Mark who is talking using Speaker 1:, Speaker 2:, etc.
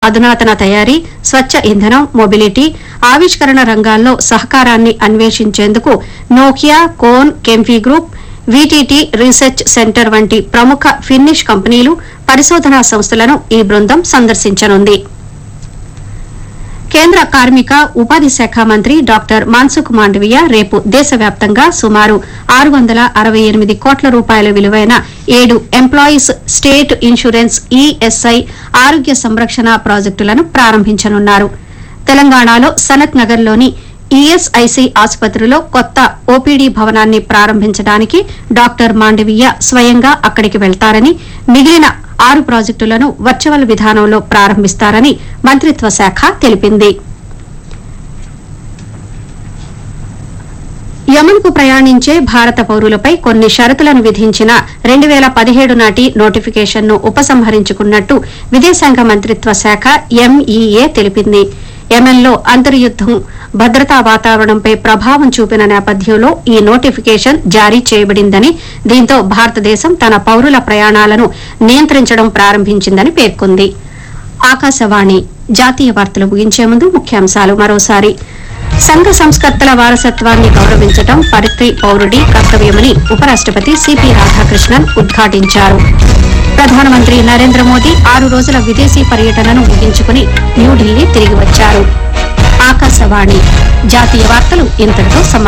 Speaker 1: అధునాతన తయారీ స్వచ్ఛ ఇంధనం మొబిలిటీ ఆవిష్కరణ రంగాల్లో సహకారాన్ని అన్వేషించేందుకు Nokia Kone Kemppi group VTT research centre వంటి ప్రముఖ ఫిన్నిష్ కంపెనీలు పరిశోధనా సంస్థలను ఈ బృందం సందర్శించనుంది కేంద్ర కార్మిక ఉపాధి శాఖ మంత్రి డాక్టర్ మన్సుఖ్ మాండవీయ రేపు దేశవ్యాప్తంగా సుమారు ఆరు వందల అరవై ఎనిమిది కోట్ల రూపాయల విలువైన ఏడు ఎంప్లాయీస్ స్టేట్ ఇన్సూరెన్స్ ఈఎస్ఐ ఆరోగ్య సంరక్షణ ప్రాజెక్టులను ప్రారంభించనున్నారు తెలంగాణలో సనత్ నగర్లోని ఈఎస్ఐసి ఆసుపత్రిలో కొత్త ఓపీడీ భవనాన్ని ప్రారంభించడానికి డాక్టర్ మాండవీయ స్వయంగా అక్కడికి వెళ్తారని మిగిలిన ఆరు ప్రాజెక్టులను వర్చువల్ విధానంలో ప్రారంభిస్తారని మంత్రిత్వ శాఖ తెలిపింది యమన్కు ప్రయాణించే భారత పౌరులపై కొన్ని షరతులను విధించిన రెండు వేల పదిహేడు నాటి నోటిఫికేషన్ను ఉపసంహరించుకున్నట్టు విదేశాంగ మంత్రిత్వ శాఖ ఎంఈఏ తెలిపింది యెమెన్లో అంతర్యుద్దం భద్రతా వాతావరణంపై ప్రభావం చూపిన నేపథ్యంలో ఈ నోటిఫికేషన్ జారీ చేయబడిందని దీంతో భారతదేశం తన పౌరుల ప్రయాణాలను నియంత్రించడం ప్రారంభించిందని పేర్కొంది ఆకాశవాణి జాతీయ వార్తలు ముగించే ముందు ముఖ్యాంశాలు మరోసారి సంఘ సంస్కర్తల వారసత్వాన్ని గౌరవించడం ప్రతి పౌరుడి కర్తవ్యమని ఉపరాష్టపతి సిపి రాధాకృష్ణన్ ఉద్ఘాటించారు ప్రధానమంత్రి నరేంద్ర మోదీ ఆరు రోజుల విదేశీ పర్యటనను ముగించుకుని న్యూఢిల్లీ తిరిగి వచ్చారు ఆకాశవాణి జాతీయ వార్తలు ఇంతటితో సమాప్తం